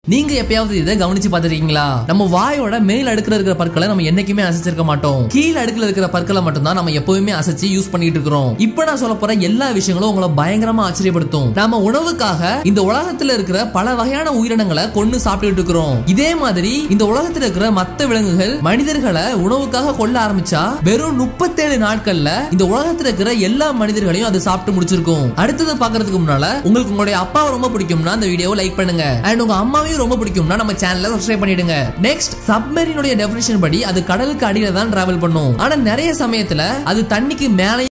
நீங்க எப்பயாவது இதை கவனிச்சு பார்த்திருக்கீங்களா நம்ம வாயோட மேல் அடுக்குல இருக்கிற பற்களை நம்ம என்னைக்குமே அசைச்சிருக்க மாட்டோம் கீழ் அடுக்குல இருக்கிற பற்களை மட்டும்தான் நம்ம எப்பவுமே அசைச்சு யூஸ் பண்ணிட்டு இருக்கிறோம் இப்போ நான் சொல்ல போற எல்லா விஷயங்களும் உங்களை பயங்கரமா ஆச்சரியப்படுத்தும் நாம உணவுக்காக இந்த உலகத்துல இருக்கிற பல வகையான உயிரினங்களை கொண்டு சாப்பிட்டுட்டு இருக்கிறோம் இதே மாதிரி இந்த உலகத்துல இருக்கிற மத்த விலங்குகள் மனிதர்களை உணவுக்காக கொல்ல ஆரம்பிச்சா வெறும் முப்பத்தேழு நாட்கள்ல இந்த உலகத்துல இருக்கிற எல்லா மனிதர்களையும் அது சாப்பிட்டு முடிச்சிருக்கும் அடுத்தது பாக்குறதுக்கு முன்னால உங்களுக்கு உங்களுடைய அப்பாவை ரொம்ப பிடிக்கும்னா அந்த வீடியோவை லைக் பண்ணுங்க அண்ட் உங்க அம்மாவையும் ரொம்ப பிடிக்கும்னா நம்ம சேனலை சப்ஸ்கிரைப் பண்ணிடுங்க நெக்ஸ்ட் சப்மரீனுடைய டெபினிஷன் படி அது கடலுக்கு அடியில தான் டிராவல் பண்ணும் ஆனா நிறைய சமயத்துல அது தண்ணிக்கு மேலே